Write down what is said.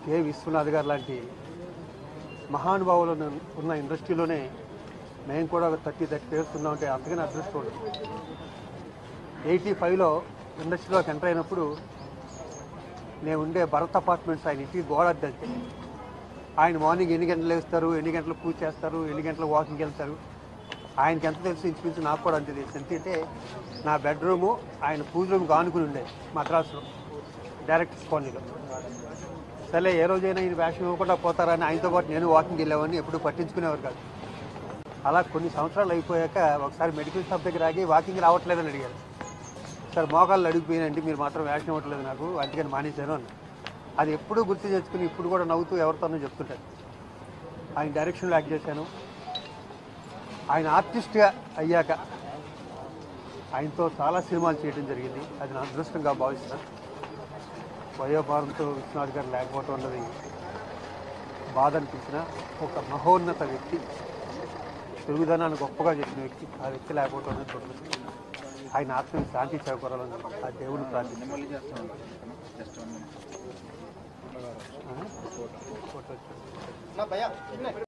K Vishwanath గారు లాంటి మహానుభావులు ఉన్న- ఉన్న ఇండస్ట్రీలోనే మేము కూడా ఒక థర్టీ థర్టీ ఇయర్స్ ఉన్నామంటే అంతగానే అదృష్టం ఉండదు ఎయిటీ ఫైవ్లో ఇండస్ట్రీలోకి ఎంటర్ అయినప్పుడు నేను ఉండే భరత్ అపార్ట్మెంట్స్ ఆయన ఇంటికి గోడ అద్దె ఆయన మార్నింగ్ ఎన్ని గంటలు లేస్తారు ఎన్ని గంటలు పూజ చేస్తారు ఎన్ని గంటలు వాకింగ్ వెళ్తారు ఆయనకి ఎంత తెలుసు ఇంచుమించు నాకు కూడా అంతే తెలుసు ఎందుకంటే నా బెడ్రూము ఆయన పూజ రూమ్ ఆనుకుని ఉండేది మద్రాసులో డైరెక్టర్స్ కాలనీలో సరే ఏ రోజైనా ఈయన వేషం ఇవ్వకుండా పోతారని ఆయనతో పాటు నేను వాకింగ్ వెళ్ళేవాడిని ఎప్పుడు పట్టించుకునేవారు కాదు అలా కొన్ని సంవత్సరాలు అయిపోయాక ఒకసారి మెడికల్ షాప్ దగ్గర ఆగి వాకింగ్ రావట్లేదని అడిగారు సార్ మోకాళ్ళు అడిగిపోయినండి మీరు మాత్రం వేషం ఇవ్వట్లేదు నాకు అందుకని మానేశాను అని అది ఎప్పుడూ గుర్తు తెచ్చుకుని ఇప్పుడు కూడా నవ్వుతూ ఎవరితోనో చెప్తుంటారు ఆయన డైరెక్షన్లో యాక్ట్ చేశాను ఆయన ఆర్టిస్ట్గా అయ్యాక ఆయనతో చాలా సినిమాలు చేయడం జరిగింది అది నా అదృష్టంగా భావిస్తున్నాను వయోభారంతో విశ్వనాథ్ గారు లేకపోవటం అన్నది బాధ అనిపించిన ఒక మహోన్నత వ్యక్తి తెలుగుదనాన్ని గొప్పగా చెప్పిన వ్యక్తి ఆ వ్యక్తి లేకపోవటం అనేది దురదృష్టం. ఆయన ఆత్మకి శాంతి చేకూరాలని ఆ దేవుని ప్రార్థన మళ్ళీ చేస్తాం జస్ట్ వన్ మినిట్ ఫోటో వచ్చింది. భయ్యా